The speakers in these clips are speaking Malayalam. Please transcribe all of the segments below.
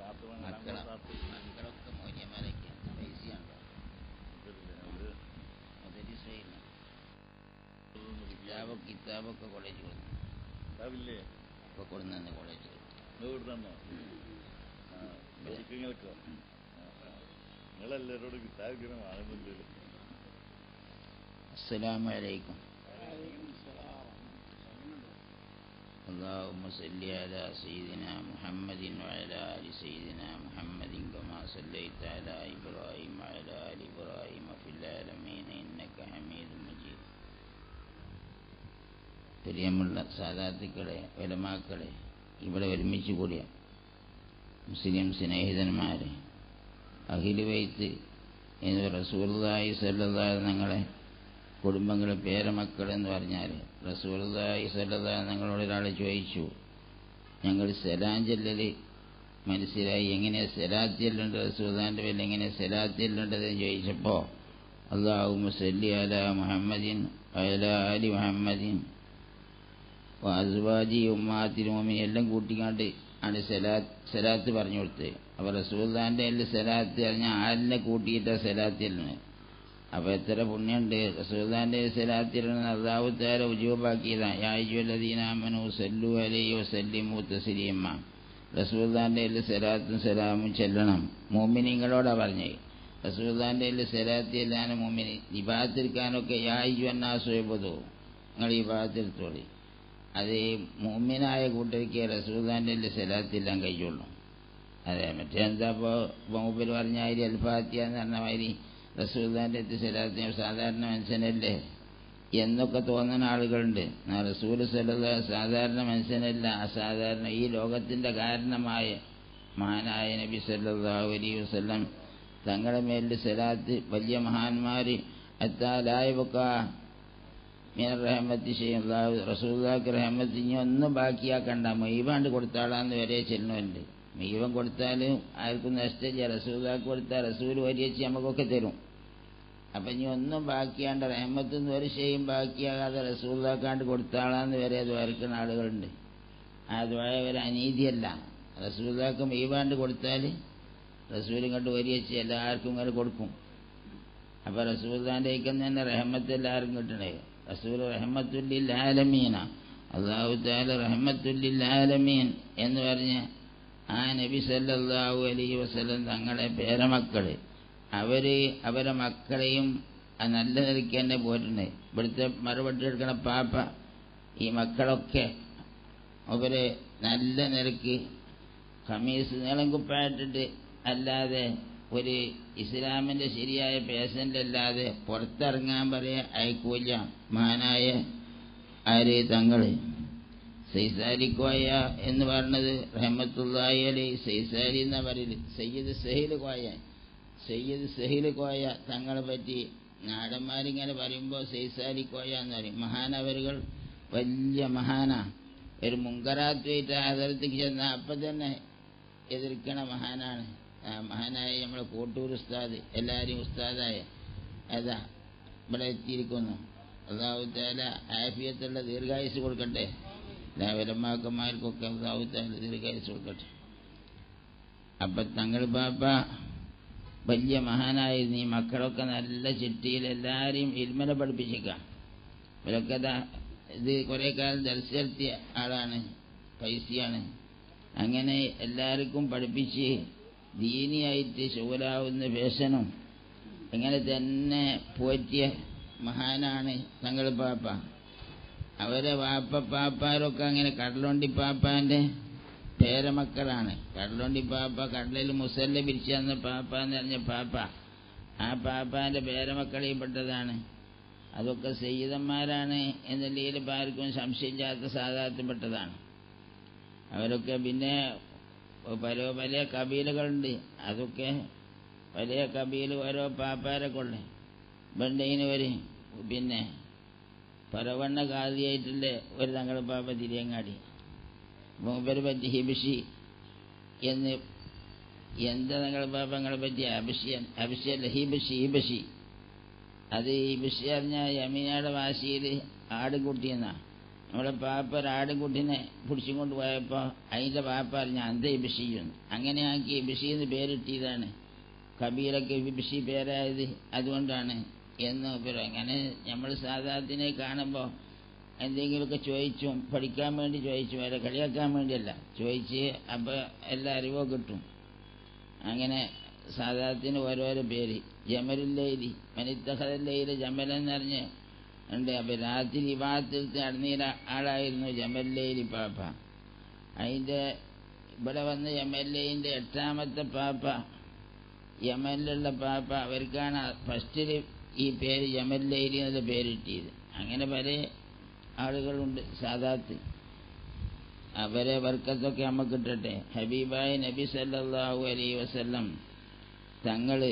മക്കളെ മക്കളൊക്കെ മൂല്യമാരൊക്കെ പൈസയാണ് മുതലിസയില്ല കിതാബ് കിതാബൊക്കെ കോളേജ് കൊടുത്തു ഉണ്ടാവില്ലേ ഒക്കെ കൊടുന്നു കോളേജ് കൊടുത്തു ഇവിടുന്നോ നിങ്ങൾക്കോ നിങ്ങളെല്ലാരോടും കിതാബ് ഇങ്ങനെ വാങ്ങുന്നുണ്ടല്ലോ അസ്സലാമു അലൈക്കും اللهم صل على سيدنا محمد وعلى آل سيدنا محمد كما صليت على إبراهيم وعلى آل إبراهيم في العالمين إنك حميد مجيد പ്രിയമുള്ള സാധാത്തുക്കളെ വലമാക്കളെ ഇവിടെ ഒരുമിച്ച് കൂടിയ മുസ്ലിം സ്നേഹിതന്മാരെ അഖില് വൈത്ത് എന്ന് റസൂർദായി സല്ലല്ലാഹു ഞങ്ങളെ കുടുംബങ്ങളെ പേരമക്കൾ എന്ന് പറഞ്ഞാൽ റസൂർദായി സല്ലല്ലാഹു ഞങ്ങളോട് ഒരാൾ ചോദിച്ചു ഞങ്ങൾ സലാം ചെല്ലൽ മനസ്സിലായി എങ്ങനെ സലാത്ത് ചെല്ലേണ്ട റസൂദാന്റെ പേരിൽ എങ്ങനെ സലാത്ത് ചെല്ലേണ്ടതെന്ന് ചോദിച്ചപ്പോൾ അള്ളാഹു സല്ലി അല മുഹമ്മദിൻ അല അലി മുഹമ്മദിൻ അസുവാജി ഉമ്മാത്തിനും ഉമ്മിനും എല്ലാം കൂട്ടിക്കാണ്ട് ആണ് സലാത്ത് സലാത്ത് പറഞ്ഞു കൊടുത്ത് അപ്പോൾ റസൂദാന്റെ സലാത്ത് പറഞ്ഞാൽ ആലിനെ കൂട്ടിയിട്ടാണ് സലാത്ത് ചെല്ലുന്നത് അപ്പോൾ എത്ര പുണ്യമുണ്ട് റസൂദാന്റെ സലാത്തിലാണ് അള്ളാഹുത്താര ഉജൂബാക്കിയതാണ് യാജുവല്ലദീനാമനു സല്ലു അലൈഹി വസല്ലിമു തസ്ലീമ റസൂദാന്റെ സലാത്തും സലാമും ചെല്ലണം മോമിനിങ്ങളോടാ പറഞ്ഞത് റസൂദാന്റെ സലാത്ത് ചെല്ലാനും മോമിനി ഇബാത്തിരിക്കാനൊക്കെ യാജു എന്നാസുബതോ നിങ്ങൾ ഇബാത്തിരുത്തോളി അത് മോമിനായ കൂട്ടർക്ക് റസൂദാന്റെ സലാത്തെല്ലാം കഴിയുള്ളൂ അതെ മറ്റേ എന്താ ഇപ്പോൾ മൂപ്പര് പറഞ്ഞ മാതിരി അൽഫാത്തിയ എന്ന് പറഞ്ഞ മാതിരി റസൂദാന്റെ സലാത്തിന് സാധാരണ മനുഷ്യനല്ലേ എന്നൊക്കെ തോന്നുന്ന ആളുകളുണ്ട് എന്നാൽ റസൂൽ സല്ല സാധാരണ മനുഷ്യനല്ല അസാധാരണ ഈ ലോകത്തിന്റെ കാരണമായ മഹാനായ നബി സല്ലല്ലാഹു അലൈഹി വസല്ലം തങ്ങളുടെ മേലിൽ സലാത്ത് വലിയ മഹാന്മാർ അത്താലായവക്ക മീൻ റഹമത്തി ചെയ്യും റസൂദാക്ക് റഹമത്ത് ഇനി ഒന്നും ബാക്കിയാക്കണ്ട മൈവാണ്ട് കൊടുത്താളാന്ന് വരെ ചെല്ലുന്നുണ്ട് മീവൻ കൊടുത്താൽ ആർക്കും നഷ്ടമില്ല റസൂദാക്ക് കൊടുത്താൽ റസൂൽ വരിയച്ച് നമുക്കൊക്കെ തരും അപ്പം ഇനി ഒന്നും ബാക്കിയാണ്ട് റഹമത്തുനിന്ന് ഒരു ചെയ്യും ബാക്കിയാകാതെ റസൂദാക്കാണ്ട് കൊടുത്താളാന്ന് വരെ അത് വരക്കുന്ന ആളുകളുണ്ട് അത് ഒരു അനീതിയല്ല റസൂദാക്ക് മീവാണ്ട് കൊടുത്താൽ റസൂൽ ഇങ്ങോട്ട് വരിയച്ച് എല്ലാവർക്കും ഇങ്ങനെ കൊടുക്കും അപ്പം റസൂദാൻ്റെ തന്നെ റഹമത്ത് എല്ലാവർക്കും കിട്ടണേ റസൂൽ റഹമത്തുല്ലിൽ ആലമീന അള്ളാഹു താല റഹമത്തുല്ലിൽ ആലമീൻ എന്ന് പറഞ്ഞ് ആ നബി സല്ലല്ലാഹു അലൈഹി വസല്ലം തങ്ങളെ പേരമക്കള് അവര് അവരെ മക്കളെയും ആ നല്ല നിലയ്ക്ക് തന്നെ പോയിട്ടുണ്ട് ഇവിടുത്തെ മറുപടി എടുക്കണ പാപ്പ ഈ മക്കളൊക്കെ അവര് നല്ല നിലയ്ക്ക് ഖമീസ് നീളം കുപ്പായിട്ടിട്ട് അല്ലാതെ ഒരു ഇസ്ലാമിന്റെ ശരിയായ പേശൻ്റല്ലാതെ പുറത്തിറങ്ങാൻ പറയാ അയക്കൂല മഹാനായ ആര് തങ്ങള് സൈസാരിക്കോയ എന്ന് പറഞ്ഞത് റഹമത്തുല്ലായി അലി സൈസാരി എന്നാ പറയല് സയ്യിദ് സഹീൽ കോയ സയ്യിദ് സഹീൽ കോയ തങ്ങളെ പറ്റി നാടന്മാരിങ്ങനെ പറയുമ്പോൾ സൈസാരി കോയ എന്ന് പറയും മഹാനവരുകൾ വലിയ മഹാന ഒരു മുങ്കറാത്തുമായിട്ട് അതിർത്തിക്ക് ചെന്ന അപ്പം തന്നെ എതിർക്കണ മഹാനാണ് ആ മഹാനായ നമ്മളെ കോട്ടൂർ ഉസ്താദ് എല്ലാവരും ഉസ്താദായ അതാ ഇവിടെ എത്തിയിരിക്കുന്നു അള്ളാഹു താല ആഫിയത്തുള്ള ദീർഘായുസ് കൊടുക്കട്ടെ എല്ലാവരമാക്കന്മാർക്കൊക്കെ അള്ളാഹു താല ദീർഘായുസ് കൊടുക്കട്ടെ അപ്പം തങ്ങൾ ബാപ്പ വലിയ മഹാനായിരുന്നു ഈ മക്കളൊക്കെ നല്ല ചിട്ടിയിൽ എല്ലാവരെയും ഇൽമനെ പഠിപ്പിച്ചേക്കാം ഇവരൊക്കെ ഇത് കുറേ കാലം ദർശനത്തിയ ആളാണ് പൈസയാണ് അങ്ങനെ എല്ലാവർക്കും പഠിപ്പിച്ച് ദീനിയായിട്ട് ശൂലാവുന്ന വേഷനും ഇങ്ങനെ തന്നെ പോറ്റിയ മഹാനാണ് തങ്ങൾ പാപ്പ അവരെ വാപ്പ പാപ്പാരൊക്കെ അങ്ങനെ കടലുണ്ടി പാപ്പാന്റെ പേരമക്കളാണ് കടലുണ്ടി പാപ്പ കടലിൽ മുസല്ല പിരിച്ചു തന്ന പാപ്പ എന്ന് പറഞ്ഞ പാപ്പ ആ പാപ്പാന്റെ പേരമക്കളിൽ പെട്ടതാണ് അതൊക്കെ സയ്യിദന്മാരാണ് എന്നുള്ളതിൽ ഇപ്പം ആർക്കും സംശയമില്ലാത്ത സാധാരണപ്പെട്ടതാണ് അവരൊക്കെ പിന്നെ പല പല കബീലകളുണ്ട് അതൊക്കെ പല കബീൽ ഓരോ പാപ്പാരൊക്കെ ഉള്ളേ ബണ്ടയിന് ഒരു പിന്നെ പരവണ്ണ കാതിയായിട്ടുള്ള ഒരു തങ്ങളുടെ പാപ്പ തിരിയങ്ങാടി മൂപ്പരെ പറ്റി ഹിബിഷി എന്ന് എന്താ തങ്ങളുടെ പാപ്പ ഞങ്ങളെ പറ്റി അഭിഷയൻ അഭിഷയല്ല ഹിബിഷി ഹിബഷി അത് ഹിബിഷി പറഞ്ഞാൽ യമീനയുടെ ഭാഷയിൽ ആടുകുട്ടിയെന്നാ നമ്മളെ പാപ്പ ഒരാടുംകുട്ടിനെ പിടിച്ചും കൊണ്ട് പോയപ്പോൾ അതിൻ്റെ പാപ്പ അറിഞ്ഞ അന്ത ഇബിഷിയെന്ന് അങ്ങനെ ആക്കി ഇബിഷി എന്ന് പേരിട്ടിയതാണ് കബീറൊക്കെ ഇബിഷി പേരായത് അതുകൊണ്ടാണ് എന്ന് പറയും അങ്ങനെ നമ്മൾ സാധാരണത്തിനെ കാണുമ്പോൾ എന്തെങ്കിലുമൊക്കെ ചോദിച്ചും പഠിക്കാൻ വേണ്ടി ചോദിച്ചു വരെ കളിയാക്കാൻ വേണ്ടിയല്ല ചോദിച്ച് അപ്പോൾ എല്ലാ അറിവോ കിട്ടും അങ്ങനെ സാധാരണത്തിന് ഓരോരോ പേര് ജമലുല്ലൈലി മനിത്തഹദല്ലയിലെ ജമൽ എന്നറിഞ്ഞ് ഉണ്ട് അപ്പം രാത്രി വിവാഹത്തിൽ നടന്നീര ആളായിരുന്നു ജമല്ലയിലി പാപ്പ അതിൻ്റെ ഇവിടെ വന്ന് എംഎൽഎൻ്റെ എട്ടാമത്തെ പാപ്പ യമനിലുള്ള പാപ്പ അവർക്കാണ് ഫസ്റ്റിൽ ഈ പേര് യമല്ലയിലി എന്നുള്ള പേരിട്ടിയത് അങ്ങനെ പല ആളുകളുണ്ട് സാദാത്ത് അവരെ വർക്കത്തൊക്കെ നമുക്ക് കിട്ടട്ടെ ഹബീബായി നബി സല്ലല്ലാഹു അലൈഹി വസല്ലം തങ്ങള്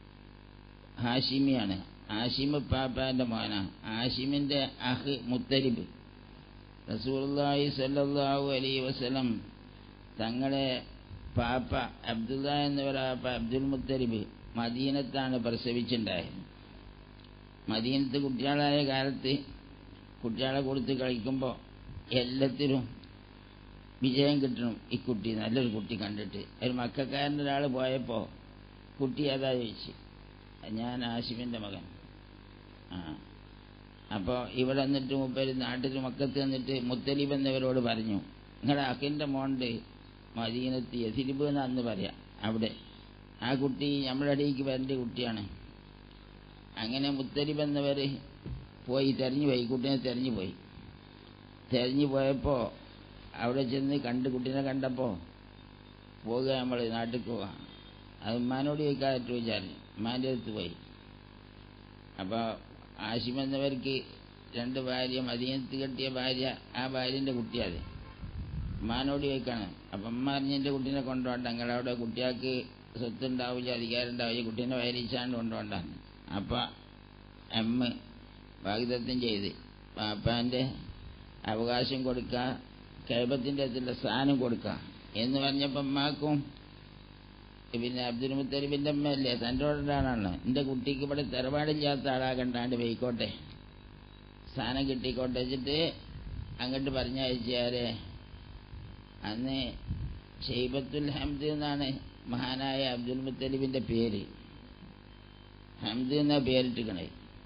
ഹാഷിമിയാണ് ആഷിമ് പാപ്പാന്റെ മോന ആഷിമിന്റെ അഹ് മുത്തരിബ് റസൂലുള്ളാഹി സല്ലല്ലാഹു അലൈഹി വസല്ലം തങ്ങളെ പാപ്പ അബ്ദുല്ല എന്നവർ പാപ്പ അബ്ദുൽ മുത്തരിബ് മദീനത്താണ് പ്രസവിച്ചിട്ടുണ്ടായത് മദീനത്ത് കുട്ടികളായ കാലത്ത് കുട്ടികളെ കൊടുത്ത് കളിക്കുമ്പോൾ എല്ലാത്തിനും വിജയം കിട്ടണം ഈ കുട്ടി നല്ലൊരു കുട്ടി കണ്ടിട്ട് ഒരു മക്കാരൻ്റെ ഒരാൾ പോയപ്പോൾ കുട്ടി ഏതാ ചോദിച്ചു ഞാൻ ആഷിമിൻ്റെ മകൻ ആ അപ്പോൾ ഇവിടെ വന്നിട്ട് മുപ്പര് നാട്ടിൽ മക്കത്ത് വന്നിട്ട് മുത്തലിബ് എന്നിവരോട് പറഞ്ഞു നിങ്ങളുടെ അക്കിൻ്റെ മോണ്ട് മദീനത്ത് യസിലിബ് എന്ന് അന്ന് പറയാം അവിടെ ആ കുട്ടി നമ്മുടെ അടിയിലേക്ക് വരേണ്ട കുട്ടിയാണ് അങ്ങനെ മുത്തലിബ് എന്നവർ പോയി തെരഞ്ഞു പോയി കുട്ടീനെ തെരഞ്ഞു പോയി തെരഞ്ഞു പോയപ്പോൾ അവിടെ ചെന്ന് കണ്ട് കുട്ടീനെ കണ്ടപ്പോൾ പോകുക നമ്മൾ നാട്ടിൽ പോവാ അത് ഉമ്മാനോട് ചോദിക്കാതെ വിചാരിച്ചു ഉമ്മാൻ്റെ അടുത്ത് പോയി അപ്പോൾ ആശിം എന്നവർക്ക് രണ്ട് ഭാര്യ മദീനത്ത് കെട്ടിയ ഭാര്യ ആ ഭാര്യൻ്റെ കുട്ടിയത് ഉമ്മാനോട് ചോദിക്കാണ് അപ്പം ഉമ്മ അറിഞ്ഞ എൻ്റെ കുട്ടീനെ കൊണ്ടുപോകണ്ട നിങ്ങളവിടെ കുട്ടികൾക്ക് സ്വത്തുണ്ടാവില്ല അധികാരം ഉണ്ടാവില്ല കുട്ടീനെ വയലിച്ചാണ്ട് കൊണ്ടുപോകണ്ടാന്ന് അപ്പം എമ്മ വാഗ്ദത്തം ചെയ്ത് പാപ്പാൻ്റെ അവകാശം കൊടുക്കുക കേബത്തിൻ്റെ അടുത്തുള്ള സ്ഥാനം കൊടുക്കുക എന്ന് പറഞ്ഞപ്പോൾ അമ്മാക്കും പിന്നെ അബ്ദുൽ മുത്തലിബിൻ്റെ അമ്മയല്ലേ തൻ്റെ ഓർഡറാണല്ലോ എൻ്റെ കുട്ടിക്ക് ഇവിടെ തറവാടില്ലാത്ത ആളാകണ്ടാണ്ട് പോയിക്കോട്ടെ സ്ഥാനം കിട്ടിക്കോട്ടെ വെച്ചിട്ട് അങ്ങോട്ട് പറഞ്ഞയച്ചാരെ അന്ന് ഷെയ്ബത്തുൽ ഹംദ് എന്നാണ് മഹാനായ അബ്ദുൽ മുത്തലിബിൻ്റെ പേര് ഹംദ് എന്നാ പേരിട്ടിക്കണേ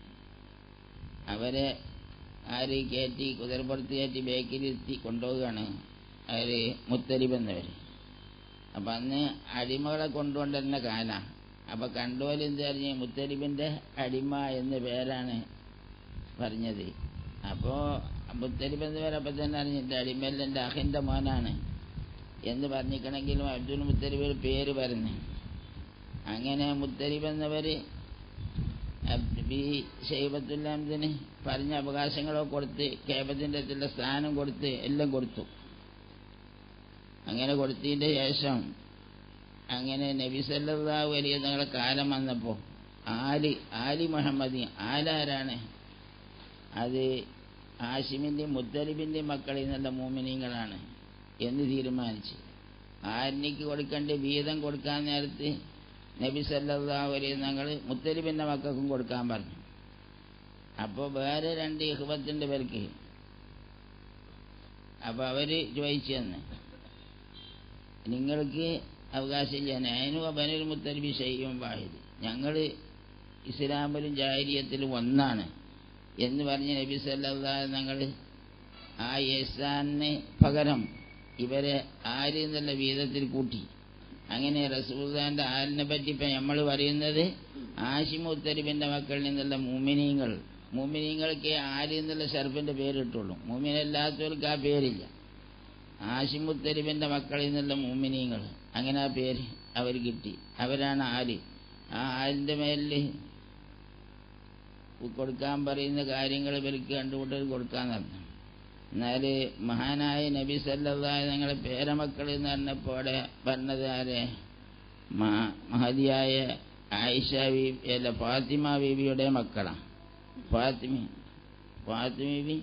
അവരെ ആര് കയറ്റി കുതിരപ്പുറത്ത് കയറ്റി ബേക്കിലിരുത്തി കൊണ്ടുപോവുകയാണ് അവര് മുത്തലിബ് എന്നവർ അപ്പം അന്ന് അടിമകളെ കൊണ്ടുകൊണ്ടിരുന്ന കാല അപ്പം കണ്ടുപോലെ എന്താ പറഞ്ഞ മുത്തലിബിൻ്റെ അടിമ എന്ന പേരാണ് പറഞ്ഞത് അപ്പോൾ മുത്തലിബ് എന്ന് പേര് അപ്പം തന്നെ അറിഞ്ഞിട്ട് അടിമയിൽ എൻ്റെ അഹിൻ്റെ മോനാണ് എന്ന് പറഞ്ഞിക്കണമെങ്കിലും അബ്ദുൽ മുത്തലിബ് ഒരു പേര് പറഞ്ഞു അങ്ങനെ മുത്തലിബ് എന്നവർ ബി ഷെയ്ബത്തുല്ലാമദിന് പറഞ്ഞ അവകാശങ്ങളൊക്കെ കൊടുത്ത് കേബത്തിൻ്റെ അടുത്തുള്ള സ്ഥാനം കൊടുത്ത് എല്ലാം കൊടുത്തു അങ്ങനെ കൊടുത്തതിൻ്റെ ശേഷം അങ്ങനെ നബി സല്ലല്ലാഹു അലൈഹി തങ്ങളുടെ കാലം വന്നപ്പോൾ ആലി ആലി മുഹമ്മദി ആലാരാണ് അത് ആഷിമിൻ്റെയും മുത്തലിബിൻ്റെയും മക്കളിൽ നിന്നുള്ള മോമിനിയങ്ങളാണ് എന്ന് തീരുമാനിച്ച് ആരിനിക്ക് കൊടുക്കേണ്ട വീതം കൊടുക്കാൻ നേരത്ത് നബി സല്ലല്ലാഹു അലൈഹി തങ്ങൾ മുത്തലിബിൻ്റെ മക്കൾക്കും കൊടുക്കാൻ പറഞ്ഞു അപ്പോൾ വേറെ രണ്ട് ഇഹ്ബത്തിൻ്റെ പേർക്ക് അപ്പോൾ അവർ ചോദിച്ചു തന്നെ നിങ്ങൾക്ക് അവകാശം ചെയ്യാൻ അതിനും ബനുൽ മുത്തലിബി ഷെയ്യും വാഹിദ് ഞങ്ങൾ ഇസ്ലാമിലും ജാഹിരിയത്തിലും ഒന്നാണ് എന്ന് പറഞ്ഞ് നബി സല്ലല്ലാഹു ഞങ്ങൾ ആ യസാന് പകരം ഇവരെ ആര് എന്നുള്ള വീതത്തിൽ കൂട്ടി അങ്ങനെ റസൂൽദാന്റെ ആലിനെ പറ്റി ഇപ്പം നമ്മൾ പറയുന്നത് ആഷിം ഉത്തരിബിന്റെ മക്കളിൽ നിന്നുള്ള മൂമിനീങ്ങൾ മൂമിനീങ്ങൾക്ക് ആര് എന്നുള്ള ഷർഫിന്റെ പേരിട്ടുള്ളൂ മൂമിനല്ലാത്തവർക്ക് ആ പേരില്ല ആഷിം ഉത്തരിബിന്റെ മക്കളിൽ നിന്നുള്ള മൂമിനീങ്ങൾ അങ്ങനെ ആ പേര് അവർ കിട്ടി അവരാണ് ആര് ആ ആലിന്റെ മേലിൽ കൊടുക്കാൻ പറയുന്ന കാര്യങ്ങൾ ഇവർക്ക് കണ്ടുകൂട്ടൽ കൊടുക്കാൻ നടന്നു എന്നാൽ മഹാനായ നബി സല്ലല്ലാഹു ഞങ്ങളെ പേരമക്കൾ എന്ന് പറഞ്ഞപ്പോൾ അവിടെ പറഞ്ഞത് ആരെ മഹതിയായ ആയിഷ ബീബി അല്ല ഫാത്തിമ ബീബിയുടെ മക്കളാണ് ഫാത്തിമ ഫാത്തിമ ബീബി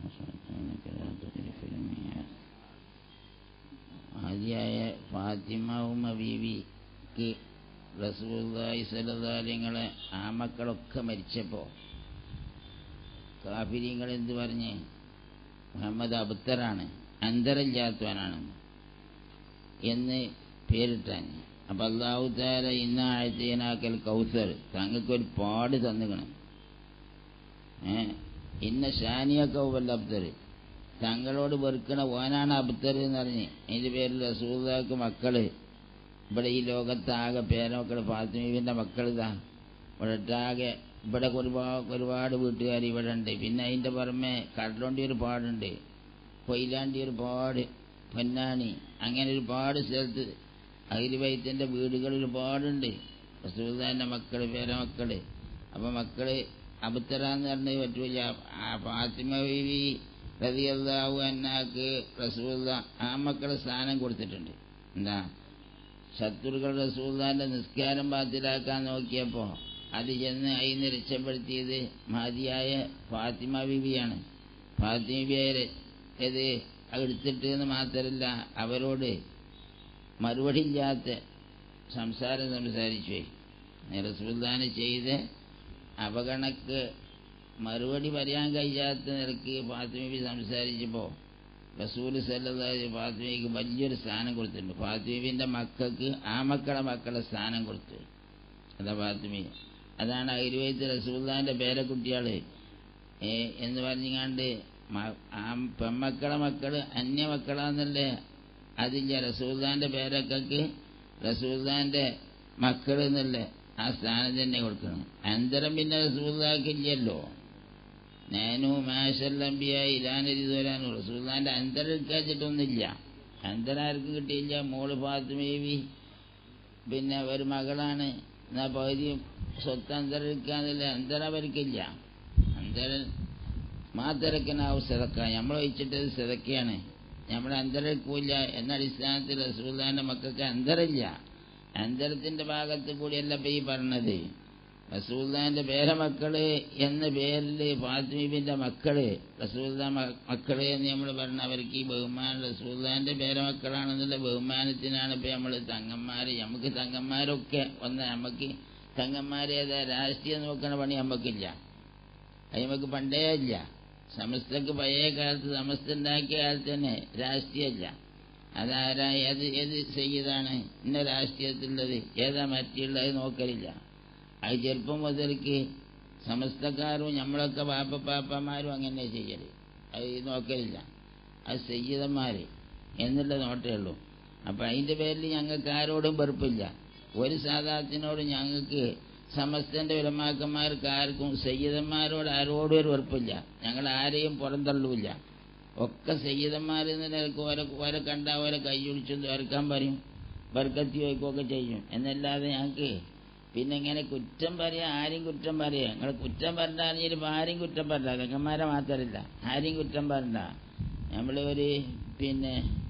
ഹാജിയായ ഫാത്തിമാവുമ്മ ബീവിക്ക് റസൂല്ലായി സലതാലിങ്ങളെ ആ മക്കളൊക്കെ മരിച്ചപ്പോൾ കാഫിരിങ്ങൾ എന്ത് പറഞ്ഞ് മുഹമ്മദ് അബുത്തറാണ് അന്തരമില്ലാത്തവനാണെന്ന് എന്ന് പേരിട്ടാൻ അപ്പം അള്ളാഹു താര ഇന്ന ആഴ്ചയിനാക്കൽ കൗസർ തങ്ങൾക്കൊരു പാട് തന്നുകണം ഏ ഇന്ന ഷാനിയ കൗവൽ അബ്ദർ തങ്ങളോട് വെറുക്കണ ഓനാണ് അബ്ദർ എന്ന് പറഞ്ഞ് അതിൻ്റെ പേരിൽ റസൂദാക്ക് മക്കള് ഇവിടെ ഈ ലോകത്താകെ പേരമക്കൾ ഫാത്തിമീവിൻ്റെ മക്കളിതാ ഇവിടെ ഒട്ടാകെ ഇവിടെ ഒരുപാട് ഒരുപാട് വീട്ടുകാർ ഇവിടെ ഉണ്ട് പിന്നെ അതിൻ്റെ പുറമെ കടലോണ്ടി ഒരു പാടുണ്ട് കൊയിലാണ്ടി ഒരു പാട് പൊന്നാണി അങ്ങനെ ഒരുപാട് സ്ഥലത്ത് അഖിലുബൈത്തിൻ്റെ വീടുകൾ ഒരുപാടുണ്ട് റസൂദാൻ്റെ മക്കൾ പേരമക്കൾ അപ്പം മക്കള് അബുത്തറാന്ന് പറഞ്ഞത് പറ്റൂല ആ ഫാത്തിമ ബീവി റതിയല്ലാവു അന്നാക്ക് റസൂദ ആ മക്കളെ സ്ഥാനം കൊടുത്തിട്ടുണ്ട് എന്താ ശത്രുക്കൾ റസൂദാന്റെ നിസ്കാരം ബാത്തിലാക്കാൻ നോക്കിയപ്പോൾ അത് ചെന്ന് അതിന് രക്ഷപ്പെടുത്തിയത് മതിയായ ഫാത്തിമ ബീവിയാണ് ഫാത്തിമ ബിയെ ഇത് എടുത്തിട്ട് എന്ന് മാത്രമല്ല അവരോട് മറുപടി ഇല്ലാത്ത സംസാരം സംസാരിച്ചു റസൂദാന് ചെയ്ത് അവഗണക്ക് മറുപടി പറയാൻ കഴിയാത്ത നിലയ്ക്ക് ഫാത്തിമബി സംസാരിച്ചപ്പോൾ റസൂൽ സല്ലാഹ് ഫാത്തിമയ്ക്ക് വലിയൊരു സ്ഥാനം കൊടുത്തിട്ടുണ്ട് ഫാത്തിമബിൻ്റെ മക്കൾക്ക് ആ മക്കളെ മക്കളെ സ്ഥാനം കൊടുത്തു അതാ ഫാത്തിമി അതാണ് അരുവയത്ത് റസൂല്ലാൻ്റെ പേരക്കുട്ടികൾ എന്ന് പറഞ്ഞാണ്ട് ആ പെമ്മക്കളെ മക്കള് അന്യമക്കളാന്നല്ലേ അതില്ല റസൂല്ലാൻ്റെ പേരക്കൊക്കെ റസൂല്ലാൻ്റെ മക്കൾ എന്നല്ലേ ആ സ്ഥാനം തന്നെ കൊടുക്കണം അന്തരം പിന്നെ റസൂല്ലാക്കില്ലല്ലോ ഞാനു മാഷല്ലംബിയ ഇലാനരി തോരാനു റസൂല്ലാൻ്റെ അന്തരം എടുക്കാച്ചിട്ടൊന്നുമില്ല അന്തരം ആർക്കും കിട്ടിയില്ല മോള് ഫാത്തിമേവി പിന്നെ ഒരു മകളാണ് എന്നാ പകുതി സ്വത്ത് അന്തരം എടുക്കാന്നില്ല അന്തരം അവർക്കില്ല അന്തരം മാതിരക്കനാവും സിതക്ക നമ്മൾ വെച്ചിട്ടത് സിതക്കയാണ് നമ്മൾ അന്തരക്കൂല്ല എന്ന അടിസ്ഥാനത്തിൽ റസൂല്ലാന്റെ മക്കൾക്ക് അന്തരമില്ല അന്തരത്തിന്റെ ഭാഗത്ത് കൂടിയല്ല ഇപ്പൊ ഈ പറഞ്ഞത് റസൂല്ലാന്റെ പേരമക്കള് എന്ന പേരിൽ ഫാത്തിമീബിന്റെ മക്കള് റസൂല്ല മക്കള് എന്ന് നമ്മൾ പറഞ്ഞ അവർക്ക് ഈ ബഹുമാനം റസൂല്ലാന്റെ പേരമക്കളാണെന്നുള്ള ബഹുമാനത്തിനാണ് ഇപ്പൊ നമ്മൾ തങ്ങന്മാര് നമുക്ക് തങ്ങന്മാരൊക്കെ ഒന്ന് നമുക്ക് തങ്ങന്മാരേതാ രാഷ്ട്രീയം നോക്കണ പണി നമുക്കില്ല അത് നമുക്ക് പണ്ടേ ഇല്ല സമസ്തക്ക് പഴയ കാലത്ത് സമസ്ത ഉണ്ടാക്കിയ കാലത്ത് തന്നെ രാഷ്ട്രീയമല്ല അതാരാ ഏത് ഏത് ചെയ്യതാണ് ഇന്ന രാഷ്ട്രീയത്തിലുള്ളത് ഏതാ മറ്റുള്ളത് നോക്കലില്ല അത് ചെറുപ്പം മുതൽക്ക് സമസ്തക്കാരും നമ്മളൊക്കെ പാപ്പ പാപ്പമാരും അങ്ങനെ ചെയ്യല് അത് നോക്കലില്ല അത് സയ്യിദന്മാർ എന്നുള്ള നോട്ടേ ഉള്ളൂ അപ്പം അതിൻ്റെ പേരിൽ ഞങ്ങൾക്ക് ആരോടും വെറുപ്പില്ല ഒരു സാധാത്തിനോടും ഞങ്ങൾക്ക് സമസ്തന്റെ ഉലമാക്കന്മാർക്ക് ആർക്കും സയ്യിദന്മാരോട് ആരോടും ഒരു വെറുപ്പില്ല ഞങ്ങൾ ആരെയും പുറന്തള്ളുമില്ല ഒക്കെ സയ്യിദന്മാർ എന്ന നിലക്ക് ഓരോ ഓരോ കണ്ട ഓരോ കൈയൊഴിച്ചും തുറക്കാൻ പറയും ബർക്കത്തി വയ്ക്കുകയൊക്കെ ചെയ്യും എന്നല്ലാതെ ഞങ്ങൾക്ക് പിന്നെ ഇങ്ങനെ കുറ്റം പറയാ ആരും കുറ്റം പറയാ നിങ്ങൾ കുറ്റം പറഞ്ഞാൽ ഇപ്പം ആരും കുറ്റം പറയണ്ട തെങ്ങന്മാരെ മാത്രമല്ല ആരും കുറ്റം പറയണ്ട നമ്മൾ ഒരു പിന്നെ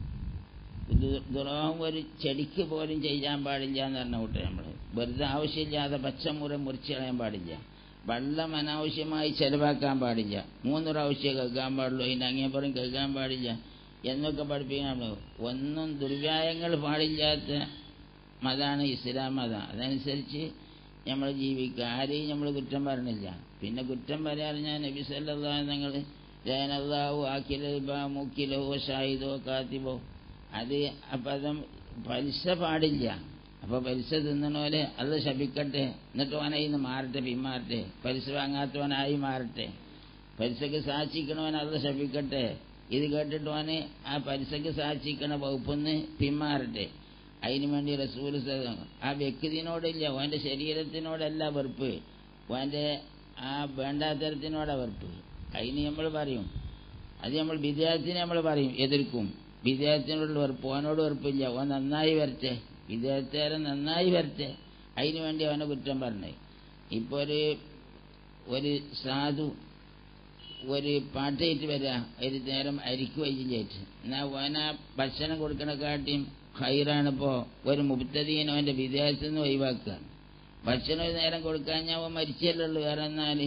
ദുരോഹം ഒരു ചെടിക്ക് പോലും ചെയ്യാൻ പാടില്ല എന്ന് പറഞ്ഞ കൂട്ടെ നമ്മൾ വെറുതെ ആവശ്യമില്ലാതെ പച്ചമുറ മുറിച്ച് കളയാൻ പാടില്ല വെള്ളം അനാവശ്യമായി ചെലവാക്കാൻ പാടില്ല മൂന്ന് പ്രാവശ്യം കേൾക്കാൻ പാടുള്ളൂ അതിൻ്റെ അങ്ങേപ്പുറം കേൾക്കാൻ പാടില്ല എന്നൊക്കെ പഠിപ്പിക്കാൻ നമ്മൾ ഒന്നും ദുർവ്യായങ്ങൾ പാടില്ലാത്ത മതമാണ് ഇസ്ലാം മതം അതനുസരിച്ച് നമ്മൾ ജീവിക്കുക ആരെയും നമ്മൾ കുറ്റം പറഞ്ഞില്ല പിന്നെ കുറ്റം പറയാൻ ഞാൻ നബി സല്ലാ നിങ്ങൾ ജയനല്ലാവു ആക്കിലോ മൂക്കിലോ ഷാഹിദോ കാത്തിബോ അത് പദം പലിശ പാടില്ല അപ്പൊ പലിശ തിന്നണോലെ അത് ശപിക്കട്ടെ എന്നിട്ട് ഓനെ ഇന്ന് മാറട്ടെ പിന്മാറട്ടെ പലിശ വാങ്ങാത്തവനായി മാറട്ടെ പലിശക്ക് സാക്ഷിക്കണവൻ അത് ശപിക്കട്ടെ ഇത് കേട്ടിട്ട് ഓന് ആ പലിശക്ക് സാക്ഷിക്കണ വകുപ്പൊന്ന് പിന്മാറട്ടെ അതിനു വേണ്ടി റസൂൽ ആ വ്യക്തിനോടില്ല ഓന്റെ ശരീരത്തിനോടല്ല വെറുപ്പ് ഓന്റെ ആ വേണ്ടാത്തരത്തിനോടാ വെറുപ്പ് അതിന് നമ്മൾ പറയും അത് നമ്മൾ വിദ്യാർത്ഥിനെ നമ്മൾ പറയും എതിർക്കും വിദേഹത്തിനോട് വെറുപ്പ് ഓനോട് വെറുപ്പില്ല ഓൻ നന്നായി വരട്ടെ വിദേഹത്തേരെ നന്നായി വരട്ടെ അതിനു വേണ്ടി അവനെ കുറ്റം പറഞ്ഞേ ഇപ്പോൾ ഒരു ഒരു സാധു ഒരു പാട്ടയിട്ട് വരിക ഒരു നേരം അരിക്ക് വൈകില്ലേറ്റ് എന്നാൽ ഓന ഭക്ഷണം കൊടുക്കണ കാട്ടിയും ഹൈറാണിപ്പോ ഒരു മുബ്തദീനെ അവന്റെ വിദേശത്ത് നിന്ന് ഒഴിവാക്കുക ഭക്ഷണം ഒരു നേരം കൊടുക്കാൻ ഞാൻ അവൻ മരിച്ചല്ലേ ഉള്ളൂ വേറെ എന്നാൽ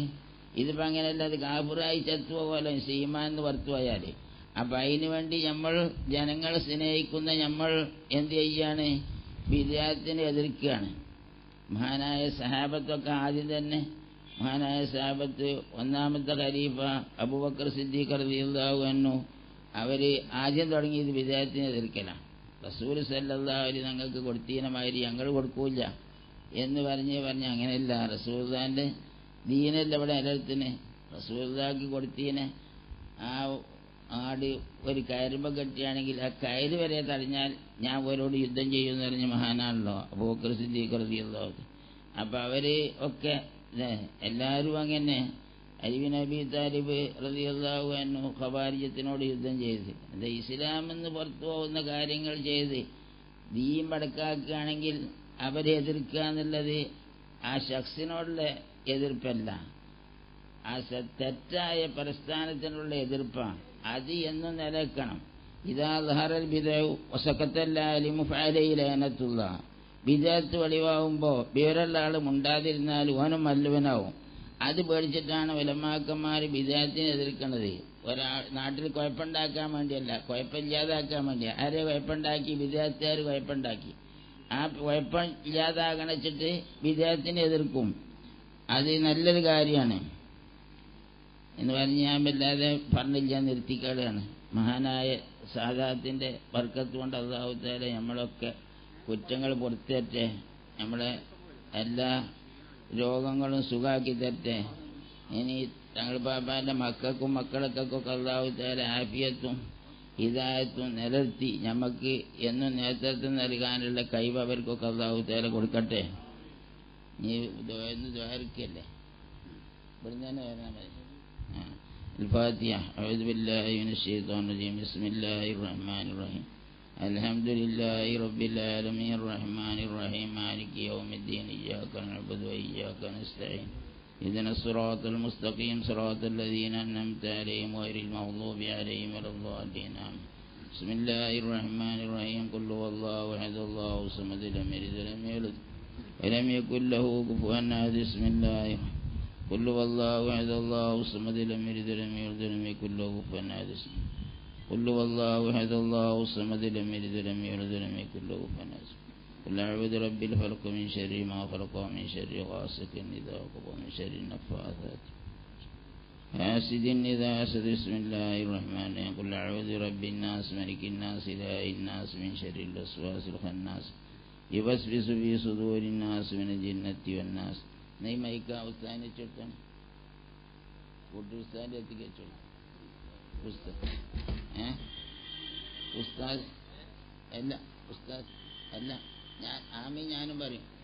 ഇതിപ്പോൾ അങ്ങനെയല്ല അത് കാബുറായി ചത്തുപോകല്ലോ സീമാൻ എന്ന് പുറത്തു പോയാൽ അപ്പം അതിനു വേണ്ടി നമ്മൾ ജനങ്ങളെ സ്നേഹിക്കുന്ന നമ്മൾ എന്ത് ചെയ്യാണ് വിദ്യാർത്ഥിനെ എതിർക്കുകയാണ് മഹാനായ സഹാബത്തൊക്കെ ആദ്യം തന്നെ മഹാനായ സഹാബത്ത് ഒന്നാമത്തെ ഖലീഫ അബൂബക്കർ സിദ്ദീഖ് റളിയല്ലാഹു അൻഹു അവർ ആദ്യം തുടങ്ങിയത് വിദേഹത്തിനെ എതിർക്കലാണ് റസൂൽ സല്ലല്ലാഹു അലൈഹി ഞങ്ങൾക്ക് കൊടുത്തീനമാതിരി ഞങ്ങൾ കൊടുക്കൂല എന്ന് പറഞ്ഞ് പറഞ്ഞ് അങ്ങനെയല്ല റസൂൽദാൻ്റെ ദീനല്ല ഇവിടെ നിലനിർത്തിന് റസൂൽദാക്ക് കൊടുത്തീനെ ആ ആട് ഒരു കയറുമ്പോൾ കെട്ടിയാണെങ്കിൽ ആ കയറ് വരെ തടഞ്ഞാൽ ഞാൻ അവരോട് യുദ്ധം ചെയ്യുമെന്ന് പറഞ്ഞ മഹാനാണല്ലോ അബൂബക്കർ സിദ്ദീഖ് റളിയല്ലാഹു അപ്പം അവർ ഒക്കെ ഇതേ, എല്ലാവരും അങ്ങനെ അലിബി നബി താലിബ് റളിയല്ലാഹു അൻഹു ഖവാരിജത്തിനോട് യുദ്ധം ചെയ്ത് അത് ഇസ്ലാം എന്ന് പുറത്തു പോകുന്ന കാര്യങ്ങൾ ചെയ്ത് ദീൻ പടക്കാക്കുകയാണെങ്കിൽ അവരെ എതിർക്കുക എന്നുള്ളത് ആ ശഖ്സിനോടുള്ള എതിർപ്പല്ല ആ സ- തെറ്റായ പ്രസ്ഥാനത്തിനുള്ള എതിർപ്പാണ് അത് എന്നും നിലനിൽക്കണം ഇതാ ദഹറൽ ബിദു വസക്കത്തല്ലാലിമുഫാലയിലേനത്തുള്ള വിദേഹത്ത് വെളിവാകുമ്പോൾ വിവരമുള്ള ആൾ മുണ്ടാതിരുന്നാൽ ഓനും മല്ലുവനാവും അത് പേടിച്ചിട്ടാണ് വിലമാക്കന്മാർ വിദേഹത്തിനെ എതിർക്കുന്നത് ഒരാൾ നാട്ടിൽ കുഴപ്പമുണ്ടാക്കാൻ വേണ്ടിയല്ല കുഴപ്പമില്ലാതാക്കാൻ വേണ്ടി ആരെ കുഴപ്പമുണ്ടാക്കി വിദേഹത്തുകാർ കുഴപ്പമുണ്ടാക്കി ആ കുഴപ്പം ഇല്ലാതാകണച്ചിട്ട് വിദേഹത്തിനെ എതിർക്കും അത് നല്ലൊരു കാര്യമാണ് എന്ന് പറഞ്ഞ് ഞാൻ വല്ലാതെ പറഞ്ഞില്ല നിർത്തിക്കാടാണ് മഹാനായ സാദാത്തിൻ്റെ വർക്കത്ത് കൊണ്ട് അള്ളാഹുത്താലെ നമ്മളൊക്കെ കുറ്റങ്ങൾ പുറത്തേറ്റെ നമ്മളെ എല്ലാ രോഗങ്ങളും സുഖാക്കി തരട്ടെ ഇനി തങ്ങൾ ബാബാന്റെ മക്കൾക്കും മക്കളൊക്കെ അള്ളാഹുത്താലെ ആഫിയത്തും ഹിദായത്തും നിലനിർത്തി നമുക്ക് എന്നും നേതൃത്വം നൽകാനുള്ള കഴിവ് അവർക്കൊക്കെ അള്ളാഹുത്താലെ കൊടുക്കട്ടെ നീ എന്ന് ദ്വാരക്കല്ലേ ഇവിടുന്ന് തന്നെ വരണം മതി آه. الفاتحة أعوذ بالله من الشيطان الرجيم بسم الله الرحمن الرحيم الحمد لله رب العالمين الرحمن الرحيم مالك يوم الدين إياك نعبد وإياك نستعين اهدنا الصراط المستقيم صراط الذين أنعمت عليهم غير المغضوب عليهم ولا الضالين آمين بسم الله الرحمن الرحيم قل هو الله أحد الله الصمد لم يلد ولم يولد ولم يكن له كفوا أحد بسم الله الرحمن قل هو الله احد الله الصمد لم يلد ولم يولد ولم يكن له كفوا احد قل هو الله احد الله الصمد لم يلد ولم يولد ولم يكن له كفوا احد قل اعوذ برب الفلق من شر ما خلق ومن شر غاسق اذا وقب ومن شر النفاثات حاسد اذا حسد بسم الله الرحمن الرحيم قل اعوذ برب الناس ملك الناس اله الناس من شر الوسواس الخناس يوسوس في صدور الناس من الجنه والناس നെയ് മൈക്ക ഉസ്താദിനെ വെച്ചെടുത്താണ് ഫുഡ് ഉസ്താദിൻ്റെ എത്തിക്ക് വെച്ചോളൂ ഉസ്താദ് ഏ ഉസ്താദ് അല്ല ഉസ്താദ് അല്ല ഞാൻ ആമി ഞാനും പറയും